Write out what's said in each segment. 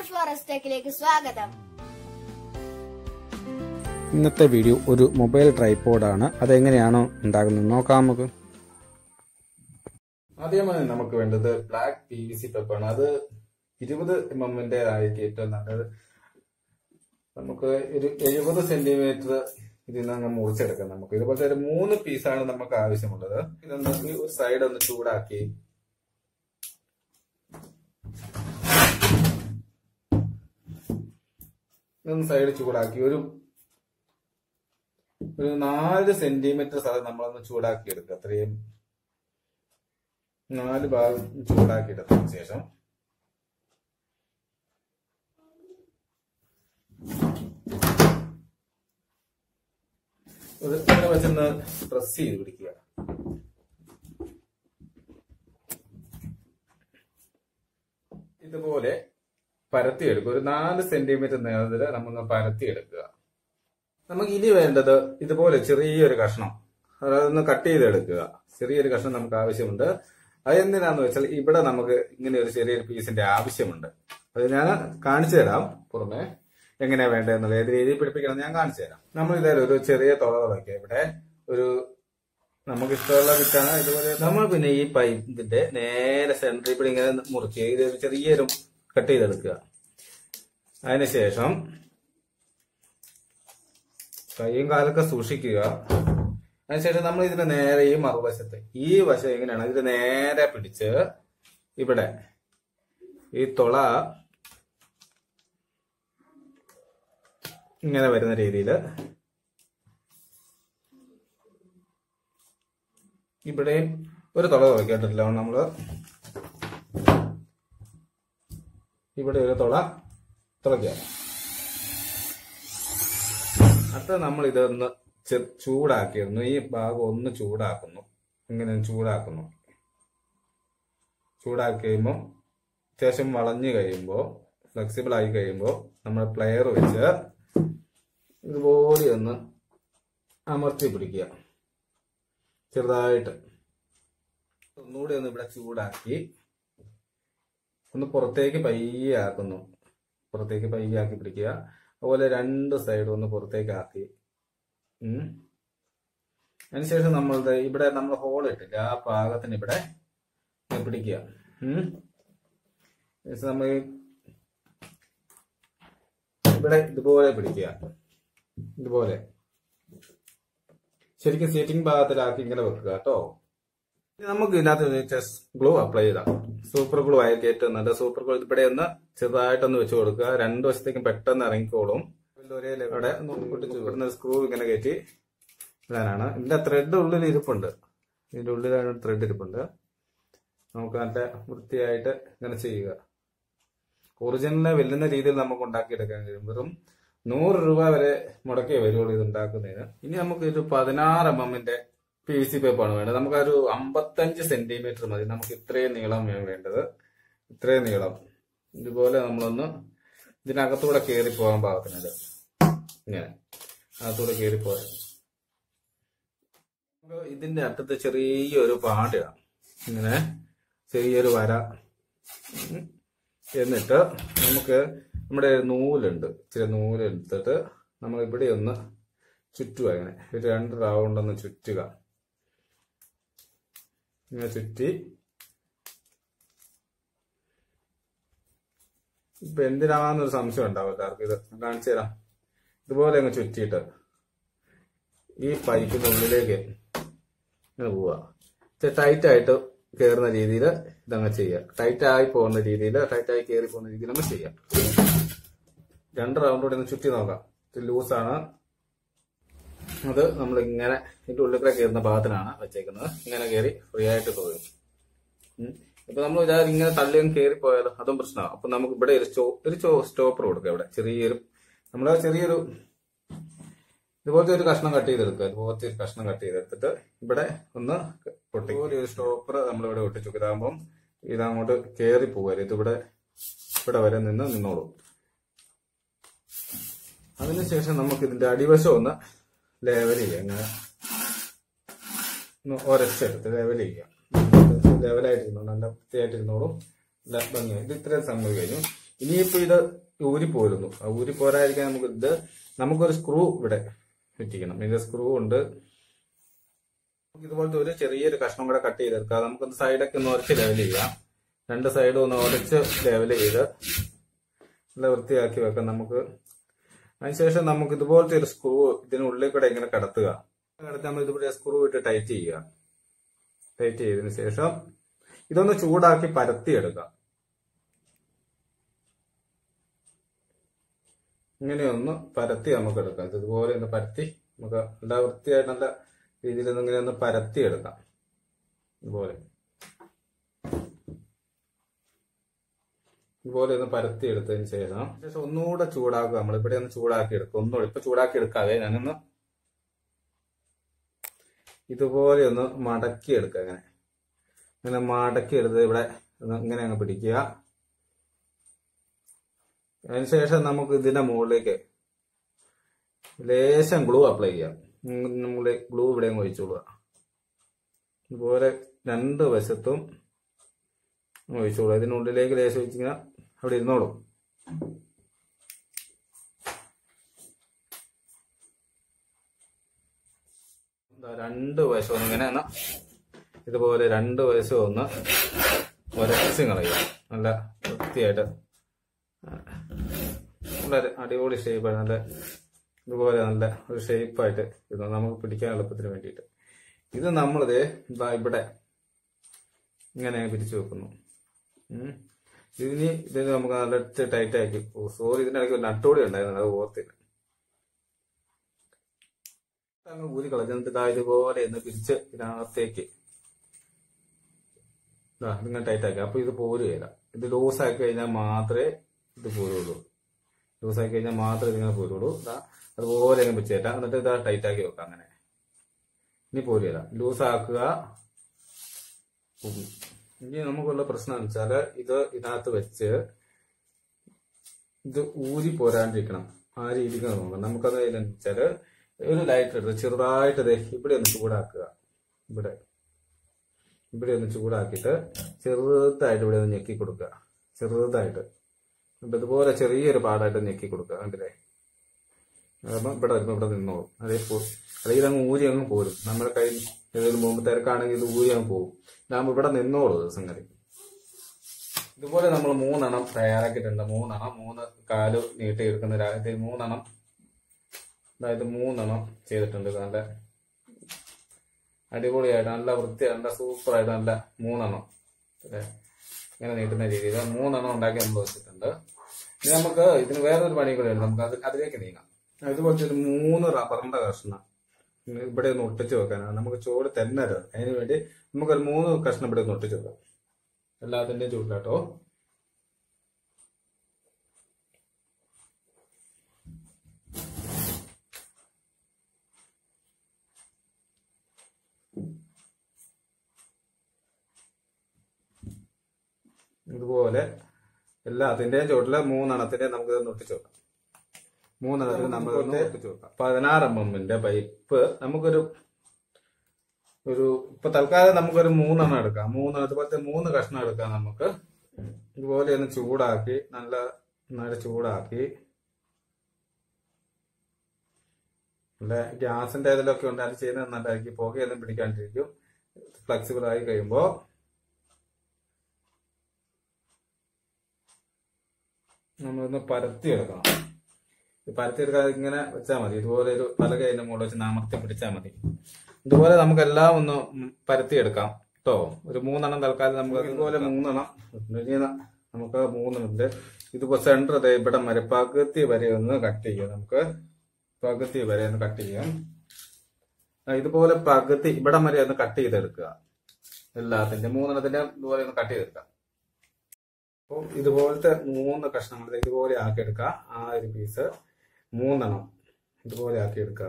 Forest ടെക്കിലേക്ക് സ്വാഗതം ഇന്നത്തെ video ഒരു മൊബൈൽ ട്രൈപ്പോഡാണ് അതെങ്ങനെയാണോ ഉണ്ടാകുന്നത് നോക്കാം നമുക്ക് ആദ്യമായി നമുക്ക് വേണ്ടത് ബ്ലാക്ക് പി വി സി പെപ്പാണ് അത് ഇരുപത് എം എമ്മിന്റെ ആയിരിക്കും ഏറ്റവും നല്ലത് നമുക്ക് ഒരു എഴുപത് സെന്റിമീറ്റർ ഇതിൽ നിന്ന് അങ്ങ് മുറിച്ചെടുക്കാം നമുക്ക് ഇതുപോലത്തെ ഒരു മൂന്ന് പീസാണ് നമുക്ക് ആവശ്യമുള്ളത് ഇതൊന്ന് ഈ ഒരു സൈഡ് ഒന്ന് ചൂടാക്കി ഇതൊന്ന് സൈഡ് ചൂടാക്കി ഒരു ഒരു നാല് സെന്റിമീറ്റർ സ്ഥലം നമ്മളൊന്ന് ചൂടാക്കി എടുക്കുക അത്രയും നാല് ഭാഗം ചൂടാക്കി എടുത്തതിന് ശേഷം ഇത് ഇവിടെ വെച്ചൊന്ന് പ്രസ് ചെയ്ത് പിടിക്കുക ഇതുപോലെ പരത്തിയെടുക്കുക ഒരു നാല് സെന്റിമീറ്റർ നീളത്തിൽ നമ്മൾ പരത്തിയെടുക്കുക നമുക്ക് ഇനി വേണ്ടത് ഇതുപോലെ ചെറിയൊരു കഷ്ണം അതൊന്ന് കട്ട് ചെയ്തെടുക്കുക ചെറിയൊരു കഷ്ണം നമുക്ക് ആവശ്യമുണ്ട് അതെന്തിനാന്ന് വെച്ചാൽ ഇവിടെ നമുക്ക് ഇങ്ങനെ ഒരു ചെറിയൊരു പീസിന്റെ ആവശ്യമുണ്ട് അത് ഞാൻ കാണിച്ചു തരാം പുറമെ എങ്ങനെയാ വേണ്ടതെന്നുള്ള ഏത് രീതിയിൽ പിടിപ്പിക്കണം ഞാൻ കാണിച്ചു തരാം നമ്മൾ ഇതായാലും ഒരു ചെറിയ തുള തുളയ്ക്കുക ഇവിടെ ഒരു നമുക്ക് ഇഷ്ടമുള്ള വിറ്റാണ് ഇതുപോലെ നമ്മൾ പിന്നെ ഈ പൈപ്പിന്റെ നേരെ സെന്ററിൽ കൂടി ഇങ്ങനെ മുറിക്കുക ഇത് ഒരു ചെറിയൊരു കട്ട് ചെയ്തെടുക്കുക അതിനുശേഷം കൈയും കാലൊക്കെ സൂക്ഷിക്കുക അതിനുശേഷം നമ്മൾ ഇതിന് നേരെ ഈ മറുവശത്ത് ഈ വശം എങ്ങനെയാണ് ഇത് നേരെ പിടിച്ച് ഇവിടെ ഈ തുള ഇങ്ങനെ വരുന്ന രീതിയിൽ ഇവിടെയും ഒരു തുള തുളയ്ക്കേണ്ടില്ല നമ്മള് ഇവിടെ ഒരു തുള തുളയ്ക്കുക അടുത്ത നമ്മൾ ഇതൊന്ന് ചെ- ചൂടാക്കിയിരുന്നു ഈ ഭാഗം ഒന്ന് ചൂടാക്കുന്നു ഇങ്ങനെ ചൂടാക്കുന്നു ചൂടാക്കി കഴിയുമ്പോൾ അത്യാവശ്യം വളഞ്ഞു കഴിയുമ്പോൾ ഫ്ലെക്സിബിൾ ആയി കഴിയുമ്പോൾ നമ്മൾ പ്ലെയർ വെച്ച് ഇതുപോലെ ഒന്ന് അമർത്തി പിടിക്കുക ചെറുതായിട്ട് ഒന്നുകൂടി ഒന്ന് ഇവിടെ ചൂടാക്കി ഒന്ന് പുറത്തേക്ക് പയ്യെ ആക്കുന്നു പുറത്തേക്ക് പയ്യെ ആക്കി പിടിക്കുക അതുപോലെ രണ്ട് സൈഡും ഒന്ന് പുറത്തേക്ക് ആക്കി ഉം. അതിനുശേഷം നമ്മൾ ദേ ഇവിടെ നമ്മൾ ഹോൾ ഇട്ടില്ല ആ പാകത്തിന് ഇവിടെ ഇങ്ങനെ പിടിക്കുക ഉം. ശേഷം നമ്മൾ ഇവിടെ ഇതുപോലെ പിടിക്കുക ഇതുപോലെ ശരിക്കും സീറ്റിംഗ് ഭാഗത്തിലാക്കി ഇങ്ങനെ വെക്കുക കേട്ടോ ഇനി നമുക്ക് ഇതിനകത്ത് ചെസ് ഗ്ലൂ അപ്ലൈ ചെയ്താം സൂപ്പർ ഗ്ലൂ ആയിരിക്കും ഏറ്റവും നല്ല സൂപ്പർ ഗ്ലൂ ഇവിടെ ഒന്ന് ചെറുതായിട്ടൊന്ന് വെച്ച് കൊടുക്കുക രണ്ടു വശത്തേക്കും പെട്ടെന്ന് ഇറങ്ങിക്കോളും ഒരേ ഇവിടെ പൊട്ടിച്ച് ഇവിടുന്ന് സ്ക്രൂ ഇങ്ങനെ കയറ്റി ഇടാനാണ് ഇതിന്റെ ത്രെഡ് ഉള്ളിൽ ഇരിപ്പുണ്ട് ഇതിന്റെ ഉള്ളിലാണ് ത്രെഡ് ഇരിപ്പുണ്ട് നമുക്ക് നല്ല വൃത്തിയായിട്ട് ഇങ്ങനെ ചെയ്യുക ഒറിജിനലിനെ വെല്ലുന്ന രീതിയിൽ നമുക്ക് ഉണ്ടാക്കിയെടുക്കാൻ കഴിയും വെറും നൂറ് രൂപ വരെ മുടക്കേ വരുള്ളൂ ഇത് ഉണ്ടാക്കുന്നതിന് ഇനി നമുക്ക് ഒരു പതിനാറ് എം എമ്മിന്റെ പി വി സി പേപ്പാണ് വേണ്ടത് നമുക്കൊരു അമ്പത്തഞ്ച് സെന്റിമീറ്റർ മതി നമുക്ക് ഇത്രയും നീളം വേണ്ടത് ഇത്രയും നീളം ഇതുപോലെ നമ്മളൊന്ന് ഇതിനകത്തൂടെ കയറി പോകാൻ പാകത്തിനത് ഇങ്ങനെ അകത്തൂടെ കയറി പോയാൽ നമുക്ക് ഇതിന്റെ അറ്റത്ത് ചെറിയൊരു പാടിടാം ഇങ്ങനെ ചെറിയൊരു വര ഉം. എന്നിട്ട് നമുക്ക് നമ്മുടെ ഒരു നൂലുണ്ട് ഇച്ചിരി നൂല് എടുത്തിട്ട് നമ്മൾ ഇവിടെ ഒന്ന് ചുറ്റുക ഇങ്ങനെ ഒരു രണ്ട് റൗണ്ട് ഒന്ന് ചുറ്റുക ഇങ്ങനെ ചുറ്റി ഇപ്പൊ എന്തിനാന്നൊരു സംശയം ഉണ്ടാവും എല്ലാവർക്കും ഇത് ഞാൻ കാണിച്ചു തരാം ഇതുപോലെ അങ്ങ് ചുറ്റിയിട്ട് ഈ പൈപ്പിന്റെ ഉള്ളിലേക്ക് ഇങ്ങനെ പോവുക ടൈറ്റ് ആയിട്ട് കയറുന്ന രീതിയിൽ ഇതങ്ങ് ചെയ്യുക ടൈറ്റ് ആയി പോകുന്ന രീതിയിൽ ടൈറ്റ് ആയി കയറി പോകുന്ന രീതിയിൽ അങ്ങ് ചെയ്യാം രണ്ട് റൗണ്ട് കൂടി ഒന്ന് ചുറ്റി നോക്കാം ഇത് ലൂസാണ് അത് നമ്മൾ ഇങ്ങനെ ഇതിന്റെ ഉള്ളിൽ കൂടെ കയറുന്ന ഭാഗത്തിനാണ് വെച്ചേക്കുന്നത് ഇങ്ങനെ കയറി ഫ്രീ ആയിട്ട് പോകും ഉം. ഇപ്പൊ നമ്മൾ ഇതാ ഇങ്ങനെ തള്ളി അങ്ങ് കയറി പോയാലോ അതും പ്രശ്നമാണ് അപ്പൊ നമുക്ക് ഇവിടെ ഒരു സ്റ്റോ ഒരു സ്റ്റോപ്പർ കൊടുക്കുക ഇവിടെ ചെറിയൊരു നമ്മൾ ചെറിയൊരു ഇതുപോലത്തെ ഒരു കഷ്ണം കട്ട് ചെയ്തെടുക്കുക ഇതുപോലത്തെ ഒരു കഷ്ണം കട്ട് ചെയ്തെടുത്തിട്ട് ഇവിടെ ഒന്ന് പൊട്ടി ഒരു സ്റ്റോപ്പർ നമ്മളിവിടെ ഒട്ടിച്ചു ഇതാകുമ്പം ഇതങ്ങോട്ട് കയറി പോകരുത് ഇതിവിടെ ഇവിടെ വരെ നിന്ന് നിന്നോളൂ അതിനുശേഷം നമുക്ക് ഇതിന്റെ അടിവശം ഒന്ന് ലെവൽ ചെയ്യാം ഇങ്ങനെ ഒന്ന് ഒരച്ചെടുത്ത് ലെവൽ ചെയ്യാം ലെവലായിട്ടിരുന്നു നല്ല വൃത്തിയായിട്ടിരുന്നോളും നല്ല ഭംഗിയായി ഇത് ഇത്രയും സംഭവം കഴിഞ്ഞു ഇനിയിപ്പോ ഇത് ഊരി പോരുന്നു ആ ഊരി പോരാതിരിക്കാൻ നമുക്ക് ഇത് നമുക്കൊരു സ്ക്രൂ ഇവിടെ വെറ്റിക്കണം ഇതിന്റെ സ്ക്രൂ ഉണ്ട് നമുക്ക് ഇതുപോലത്തെ ഒരു ചെറിയൊരു കഷ്ണം കൂടെ കട്ട് ചെയ്തെടുക്കാം നമുക്കൊന്ന് സൈഡൊക്കെ ഒന്ന് ഉറച്ച് ലെവൽ ചെയ്യാം രണ്ട് സൈഡും ഒന്ന് ഉടച്ച് ലെവൽ ചെയ്ത് നല്ല വൃത്തിയാക്കി വെക്കാം നമുക്ക് അതിനുശേഷം നമുക്ക് ഇതുപോലത്തെ ഒരു സ്ക്രൂ ഇതിനുള്ളിൽ കൂടെ ഇങ്ങനെ കടത്തുക കടത്തി നമ്മൾ ഇതുപോലെ സ്ക്രൂ ഇട്ട് ടൈറ്റ് ചെയ്യുക ടൈറ്റ് ചെയ്തതിനു ശേഷം ഇതൊന്ന് ചൂടാക്കി പരത്തിയെടുക്കാം ഇങ്ങനെയൊന്ന് പരത്തി നമുക്ക് എടുക്കാം ഇത് ഇതുപോലെ ഒന്ന് പരത്തി നമുക്ക് നല്ല വൃത്തിയായിട്ട് നല്ല രീതിയിൽ ഒന്ന് ഇങ്ങനെ ഒന്ന് പരത്തി എടുക്കാം ഇതുപോലെ ഇതുപോലെ ഒന്ന് പരത്തി എടുത്തതിന് ശേഷം ശേഷം ഒന്നുകൂടെ ചൂടാക്കുക നമ്മൾ ഇവിടെ ഒന്ന് ചൂടാക്കി എടുക്കും ഒന്നുകൂടെ ഇപ്പൊ ചൂടാക്കി എടുക്കാതെ ഞാനൊന്ന് ഇതുപോലെ ഒന്ന് മടക്കി എടുക്കുക അങ്ങനെ ഇങ്ങനെ മടക്കി എടുത്ത് ഇവിടെ ഒന്ന് ഇങ്ങനെ അങ്ങ് പിടിക്കുക അതിനുശേഷം നമുക്ക് ഇതിന്റെ മുകളിലേക്ക് ലേശം ഗ്ലൂ അപ്ലൈ ചെയ്യാം നമ്മൾ ഗ്ലൂ ഇവിടെ അങ്ങ് ഒഴിച്ചോളുക ഇതുപോലെ രണ്ട് വശത്തും ഒഴിച്ചോളൂ ഇതിനുള്ളിലേക്ക് ലേശം ഒഴിച്ചിങ്ങനെ അവിടെ ഇരുന്നോളും ദാ രണ്ട് വശവും ഇങ്ങനെ ഒന്ന് ഇതുപോലെ രണ്ട് വശവും ഒന്ന് ഒരച്ച് കളയുക നല്ല വൃത്തിയായിട്ട് വളരെ അടിപൊളി ഷേപ്പാണ് നല്ല ഇതുപോലെ നല്ല ഒരു ഷേപ്പായിട്ട് ഇത് നമുക്ക് പിടിക്കാൻ എളുപ്പത്തിന് വേണ്ടിയിട്ട് ഇത് നമ്മളിത് ദാ ഇവിടെ ഇങ്ങനെ പിരിച്ചു വെക്കുന്നു ഉം. ഇതിനി ഇതിന് നമുക്ക് നല്ല ടൈറ്റ് ആക്കി ഓ സോറി ഇതിനിടയ്ക്ക് ഒരു നട്ടോടി ഉണ്ടായിരുന്നു അത് ഓർത്തില്ല അങ്ങ് ഊരി കളഞ്ഞിട്ട് ഇതാ ഇതുപോലെ ഒന്ന് പിരിച്ച് ഇതിനകത്തേക്ക് ഇതാ ഇതിങ്ങനെ ടൈറ്റ് ആക്കി അപ്പൊ ഇത് പോരുകയില്ല ഇത് ലൂസ് ആക്കി കഴിഞ്ഞാൽ മാത്രമേ ഇത് പോരുള്ളൂ ലൂസ് ആക്കി കഴിഞ്ഞാൽ മാത്രമേ ഇതിങ്ങനെ പോരുള്ളൂ ഇതാ അതുപോലെ അങ്ങ് വെച്ചേറ്റാം എന്നിട്ട് ഇതാ ടൈറ്റ് ആക്കി വെക്കാം അങ്ങനെ ഇനി പോരുകയില്ല ലൂസ് ആക്കുക ഉം. ഇനി നമുക്കുള്ള പ്രശ്നം എന്ന് വെച്ചാല് ഇത് ഇതിനകത്ത് വെച്ച് ഇത് ഊരി പോരാണ്ടിരിക്കണം ആ രീതിക്ക് നോക്കണം നമുക്കത് എന്ന് വെച്ചാല് ഒരു ലൈറ്റ് എടുത്ത് ചെറുതായിട്ട് ദേ ഇവിടെ ഒന്ന് ചൂടാക്കുക ഇവിടെ ഇവിടെ ഒന്ന് ചൂടാക്കിയിട്ട് ചെറുതായിട്ട് ഇവിടെ ഒന്ന് ഞെക്കി കൊടുക്കുക ചെറുതായിട്ട് എന്നിട്ട് ഇതുപോലെ ചെറിയൊരു പാടായിട്ട് ഞെക്കി കൊടുക്കുക കണ്ടില്ലേ അതാകുമ്പോ ഇവിടെ വരുമ്പോ ഇവിടെ നിന്നോളും അതേ പോ അല്ലെങ്കിൽ അങ്ങ് ഊരി അങ്ങ് പോരും നമ്മുടെ കയ്യിൽ ഏതെങ്കിലും മുമ്പ് തിരക്കാണെങ്കിൽ ഇത് ഊരി അങ്ങ് പോകും ഇതാകുമ്പോ ഇവിടെ നിന്നോളൂ ഇത് സംഗതി ഇതുപോലെ നമ്മൾ മൂന്നെണ്ണം തയ്യാറാക്കിയിട്ടുണ്ട് മൂന്നെണ്ണം മൂന്ന് കാല് നീട്ടി എടുക്കുന്ന രാജ്യത്ത് മൂന്നെണ്ണം അതായത് മൂന്നെണ്ണം ചെയ്തിട്ടുണ്ട് ഇത് നല്ല അടിപൊളിയായിട്ട് നല്ല വൃത്തി നല്ല സൂപ്പറായിട്ട് നല്ല മൂന്നെണ്ണം അല്ലേ ഇങ്ങനെ നീട്ടുന്ന രീതിയിൽ മൂന്നെണ്ണം ഉണ്ടാക്കി നമ്മൾ വെച്ചിട്ടുണ്ട് ഇനി നമുക്ക് ഇതിന് വേറൊരു പണി കൂടെ ഉണ്ട് നമുക്ക് അത് അതിലേക്ക് നീങ്ങാം ഇതുപോലത്തെ ഒരു മൂന്ന് റബ്ബറിന്റെ കഷ്ണം ഇവിടെ ഒന്ന് ഒട്ടിച്ച് വെക്കാനാണ് നമുക്ക് ചോട് തന്നരുത് അതിന് വേണ്ടി നമുക്കൊരു മൂന്ന് കഷ്ണം ഇവിടെ ഒന്ന് ഒട്ടിച്ച് വെക്കാം എല്ലാത്തിന്റെയും ചൂടിലാട്ടോ ഇതുപോലെ എല്ലാത്തിന്റെയും ചുവട്ടില് മൂന്നെണ്ണത്തിന്റെ നമുക്ക് ഇതൊന്ന് ഒട്ടിച്ചു വെക്കാം മൂന്നെണ്ണത്തിന് നമ്മൾ ഇതൊന്ന് ഒട്ടിച്ചു വെക്കാം പതിനാറ് എം എമ്മിന്റെ പൈപ്പ് നമുക്കൊരു ഒരു ഇപ്പൊ തൽക്കാലം നമുക്കൊരു മൂന്നെണ്ണം എടുക്കാം മൂന്ന് അതുപോലത്തെ മൂന്ന് കഷ്ണം എടുക്കാം നമുക്ക് ഇതുപോലെ ഒന്ന് ചൂടാക്കി നല്ല നന്നായിട്ട് ചൂടാക്കി നല്ല ഗ്യാസിന്റെ ഇതിലൊക്കെ ഉണ്ട് അത് ചെയ്യുന്നത് നല്ലതായിരിക്കും പുകയൊന്നും പിടിക്കാണ്ടിരിക്കും ഫ്ലെക്സിബിൾ ആയി കഴിയുമ്പോ നമ്മളൊന്ന് പരത്തി എടുക്കണം ഇത് പരത്തി എടുക്കാതെ ഇങ്ങനെ വെച്ചാൽ മതി ഇതുപോലെ ഒരു പലക അതിന്റെ മുകളിൽ വെച്ച് നാമർത്തി പിടിച്ചാൽ മതി ഇതുപോലെ നമുക്ക് എല്ലാം ഒന്ന് ഉം പരത്തി എടുക്കാം കേട്ടോ ഒരു മൂന്നെണ്ണം തൽക്കാലം നമുക്ക് ഇതുപോലെ മൂന്നെണ്ണം ഇനി നമുക്ക് മൂന്നെണ്ണത്തിന്റെ ഇതിപ്പോ സെന്റർ ഇവിടെ വരെ പകുതി വരെ ഒന്ന് കട്ട് ചെയ്യാം നമുക്ക് പകുതി വരെ ഒന്ന് കട്ട് ചെയ്യാം ആ, ഇതുപോലെ പകുതി ഇവിടം വരെ ഒന്ന് കട്ട് ചെയ്തെടുക്കുക എല്ലാത്തിന്റെ മൂന്നെണ്ണത്തിന്റെ ഇതുപോലെ ഒന്ന് കട്ട് ചെയ്തെടുക്കാം അപ്പോൾ ഇതുപോലത്തെ മൂന്ന് കഷ്ണങ്ങൾ ദേ ഇതുപോലെ ആക്കിയെടുക്കുക ആ ഒരു പീസ് മൂന്നെണ്ണം ഇതുപോലെ ആക്കിയെടുക്കുക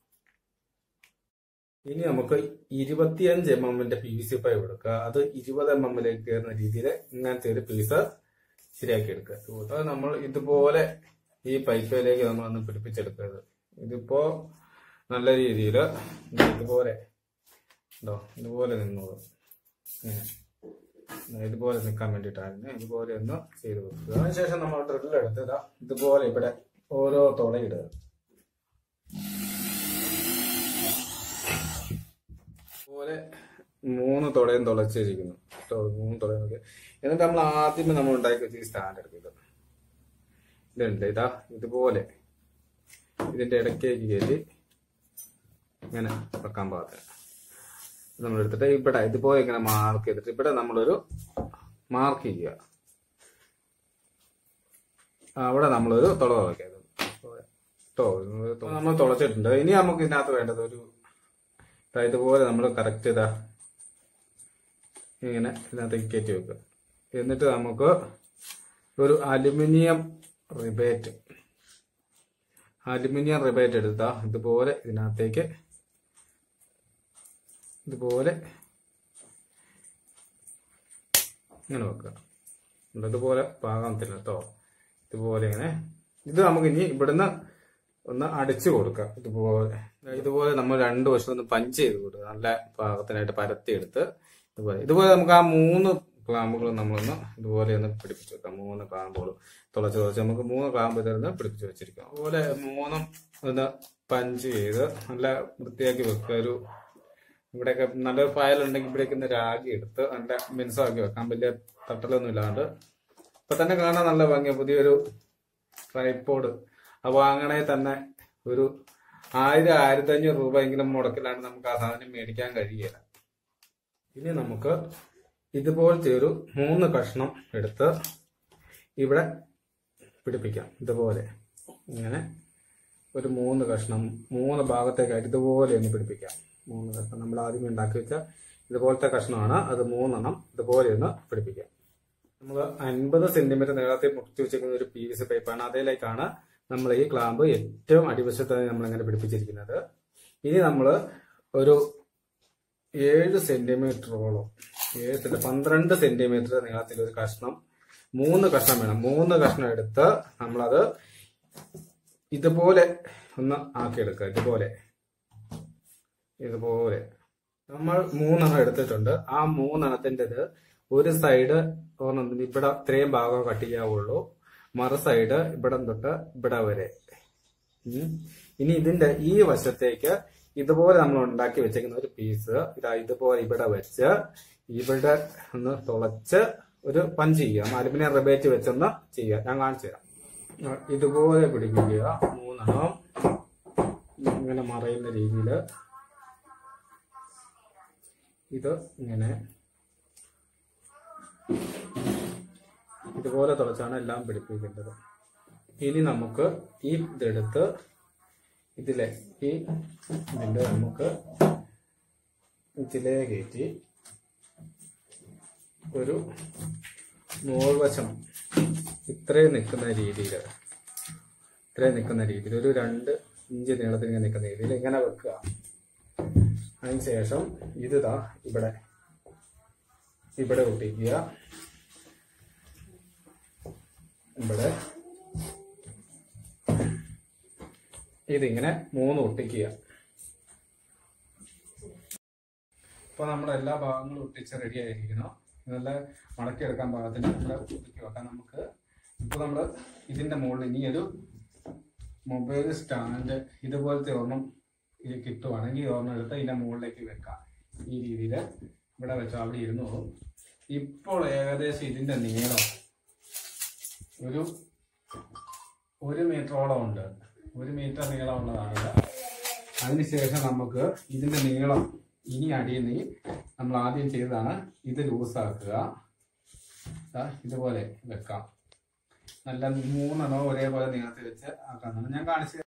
ഇനി നമുക്ക് ഇരുപത്തിയഞ്ച് എം എമ്മിന്റെ പി വി സി പൈപ്പ് എടുക്കുക അത് ഇരുപത് എം എമ്മിലേക്ക് കയറുന്ന രീതിയിൽ ഇങ്ങനത്തെ ഒരു പീസ് ശരിയാക്കി എടുക്കുക അത് നമ്മൾ ഇതുപോലെ ഈ പൈപ്പിലേക്ക് നമ്മൾ ഒന്ന് പിടിപ്പിച്ചെടുക്കരുത് ഇതിപ്പോ നല്ല രീതിയിൽ ഇതുപോലെ ഉണ്ടോ ഇതുപോലെ നിന്നോളൂ ഇങ്ങനെ ഇതുപോലെ നിൽക്കാൻ വേണ്ടിയിട്ടായിരുന്നു ഇതുപോലെ ഒന്ന് ചെയ്ത് വെക്കുക അതിനുശേഷം നമ്മൾ ഡ്രിൽ എടുത്ത് ഇതാ ഇതുപോലെ ഇവിടെ ഓരോ തുളയിടുക ഇതുപോലെ മൂന്ന് തുളയും തുളച്ചിരിക്കുന്നു തൊ- മൂന്ന് തുളയും ഒക്കെ എന്നിട്ട് നമ്മൾ ആദ്യമേ നമ്മൾ ഉണ്ടാക്കി വെച്ച ഈ സ്റ്റാൻഡ് എടുക്കുക ഇതുണ്ട് ഇതാ ഇതുപോലെ ഇതിന്റെ ഇടയ്ക്കേക്ക് കയറ്റി ഇങ്ങനെ വെക്കാൻ പാകത്തിന് നമ്മൾ എടുത്തിട്ട് ഇവിടെ ഇതുപോലെ ഇങ്ങനെ മാർക്ക് ചെയ്തിട്ട് ഇവിടെ നമ്മളൊരു മാർക്ക് ചെയ്യുക അവിടെ നമ്മളൊരു തുള തുളയ്ക്കുക നമ്മൾ തുളച്ചിട്ടുണ്ട് ഇനി നമുക്ക് ഇതിനകത്ത് വേണ്ടത് ഒരു ദാ ഇതുപോലെ നമ്മൾ കറക്റ്റ് ഇതാ ഇങ്ങനെ ഇതിനകത്തേക്ക് കയറ്റി വെക്കുക എന്നിട്ട് നമുക്ക് ഒരു അലുമിനിയം റിബേറ്റ് അലുമിനിയം റിബേറ്റ് എടുത്താ ഇതുപോലെ ഇതിനകത്തേക്ക് ഇതുപോലെ ഇങ്ങനെ വെക്കുക എന്നിട്ട് ഇതുപോലെ പാകത്തില്ല കേട്ടോ ഇതുപോലെ ഇങ്ങനെ ഇത് നമുക്ക് ഇനി ഇവിടുന്ന് ഒന്ന് അടിച്ചു കൊടുക്കാം ഇതുപോലെ ഇതുപോലെ നമ്മൾ രണ്ടു വശം ഒന്ന് പഞ്ച് ചെയ്ത് കൊടുക്കുക നല്ല പാകത്തിനായിട്ട് പരത്തിയെടുത്ത് ഇതുപോലെ ഇതുപോലെ നമുക്ക് ആ മൂന്ന് ക്ലാമ്പുകൾ നമ്മളൊന്ന് ഇതുപോലെ ഒന്ന് പിടിപ്പിച്ച് വെക്കാം മൂന്ന് ക്ലാമ്പുകൾ തുളച്ച് തുളച്ച് നമുക്ക് മൂന്ന് ക്ലാമ്പ് ഇതൊന്ന് പിടിപ്പിച്ച് വെച്ചിരിക്കാം അതുപോലെ മൂന്നും ഒന്ന് പഞ്ച് ചെയ്ത് നല്ല വൃത്തിയാക്കി വെക്കുക ഒരു ഇവിടെയൊക്കെ നല്ലൊരു ഫയൽ ഉണ്ടെങ്കിൽ ഇവിടേക്ക് ഒന്ന് രാഗി എടുത്ത് നല്ല മിനുസമാക്കി വെക്കാം വലിയ തട്ടലൊന്നും ഇല്ലാണ്ട് ഇപ്പൊ തന്നെ കാണാൻ നല്ല ഭംഗിയ പുതിയൊരു ട്രൈപ്പോഡ് അത് വാങ്ങണേ തന്നെ ഒരു ആയിരം ആയിരത്തി അഞ്ഞൂറ് രൂപ എങ്കിലും മുടക്കിലാണ് നമുക്ക് ആ സാധനം മേടിക്കാൻ കഴിയില്ല ഇനി നമുക്ക് ഇതുപോലത്തെ ഒരു മൂന്ന് കഷ്ണം എടുത്ത് ഇവിടെ പിടിപ്പിക്കാം ഇതുപോലെ ഇങ്ങനെ ഒരു മൂന്ന് കഷ്ണം മൂന്ന് ഭാഗത്തേക്കായിട്ട് ഇതുപോലെ ഒന്ന് പിടിപ്പിക്കാം മൂന്ന് കഷ്ണം നമ്മൾ ആദ്യം ഉണ്ടാക്കി വെച്ച ഇതുപോലത്തെ കഷ്ണമാണ് അത് മൂന്നെണ്ണം ഇതുപോലെ ഒന്ന് പിടിപ്പിക്കാം നമ്മൾ അൻപത് സെന്റിമീറ്റർ നീളത്തിൽ മുറിച്ച് വെച്ചിരിക്കുന്ന ഒരു പി വി സി പൈപ്പാണ് അതിലേക്കാണ് നമ്മൾ ഈ ക്ലാമ്പ് ഏറ്റവും അടിവശത്ത് നമ്മൾ ഇങ്ങനെ പിടിപ്പിച്ചിരിക്കുന്നത് ഇനി നമ്മൾ ഒരു ഏഴ് സെന്റിമീറ്ററോളം ഏഴ് സെന്റ് പന്ത്രണ്ട് സെന്റിമീറ്റർ നീളത്തിൽ ഒരു കഷ്ണം മൂന്ന് കഷ്ണം വേണം മൂന്ന് കഷ്ണം എടുത്ത് നമ്മളത് ഇതുപോലെ ഒന്ന് ആക്കിയെടുക്കുക ഇതുപോലെ ഇതുപോലെ നമ്മൾ മൂന്നെണ്ണം എടുത്തിട്ടുണ്ട് ആ മൂന്നെണ്ണത്തിൻ്റെത് ഒരു സൈഡ് ഒരെണ്ണം ഇവിടെ ഇത്രയും ഭാഗം കട്ട് ചെയ്യാവുള്ളൂ മറു സൈഡ് ഇവിടെ തൊട്ട് ഇവിടെ വരെ ഉം. ഇനി ഇതിന്റെ ഈ വശത്തേക്ക് ഇതുപോലെ നമ്മൾ ഉണ്ടാക്കി വെച്ചേക്കുന്ന ഒരു പീസ് ഇതാ ഇതുപോലെ ഇവിടെ വെച്ച് ഇവിടെ ഒന്ന് തുളച്ച് ഒരു പഞ്ച് ചെയ്യുക അലുമിനിയം റിബേറ്റ് വെച്ചൊന്ന് ചെയ്യുക ഞാൻ കാണിച്ചു തരാം ആ, ഇതുപോലെ പിടിപ്പിക്കുക മൂന്നെണ്ണം ഇങ്ങനെ മറയുന്ന രീതിയിൽ ഇത് ഇങ്ങനെ ഇതുപോലെ തുളച്ചാണ് എല്ലാം പിടിപ്പിക്കേണ്ടത് ഇനി നമുക്ക് ഈ ഇതെടുത്ത് ഇതിലെ ഈ ഇതിന്റെ നമുക്ക് ഇതിലേ കയറ്റി ഒരു മോൾവശം ഇത്രയും നിൽക്കുന്ന രീതിയിൽ ഇത്രയും നിൽക്കുന്ന രീതിയിൽ ഒരു രണ്ട് ഇഞ്ച് നീളത്തിൽ ഇങ്ങനെ നിൽക്കുന്ന രീതിയിൽ ഇങ്ങനെ വെക്കുക അതിനുശേഷം ഇത് ദാ ഇവിടെ ഇവിടെ ഒട്ടിക്കുക ഇവിടെ ഇതിങ്ങനെ മൂന്ന് ഒട്ടിക്കുക ഇപ്പൊ നമ്മുടെ എല്ലാ ഭാഗങ്ങളും ഒട്ടിച്ച് റെഡി ആയിരിക്കുന്നു നല്ല മടക്കിയെടുക്കാൻ പാകത്തിന് നമ്മൾ ഒതുക്കി വെക്കാം നമുക്ക് ഇപ്പൊ നമ്മൾ ഇതിന്റെ മുകളിൽ ഇനി ഒരു മൊബൈൽ സ്റ്റാൻഡ് ഇതുപോലത്തെ ഒരെണ്ണം ഇത് കിട്ടുവാണെങ്കിൽ ഈ ഒരെണ്ണം എടുത്ത് ഇതിന്റെ മുകളിലേക്ക് വെക്കാം ഈ രീതിയിൽ ഇവിടെ വെച്ചാൽ അവിടെ ഇരുന്നോളും ഇപ്പോൾ ഏകദേശം ഇതിന്റെ നീളം ഒരു ഒരു മീറ്ററോളം ഉണ്ട് ഒരു മീറ്റർ നീളമുള്ളതാണ് അതിനുശേഷം നമുക്ക് ഇതിന്റെ നീളം ഇനി അടിയിൽ നിന്ന് നമ്മൾ ആദ്യം ചെയ്തതാണ് ഇത് ലൂസാക്കുക ദാ ഇതുപോലെ വെക്കാം നല്ല മൂന്നെണ്ണോ ഒരേപോലെ നീളത്തിൽ വെച്ച് ആക്കാന്നാണ് ഞാൻ കാണിച്ചു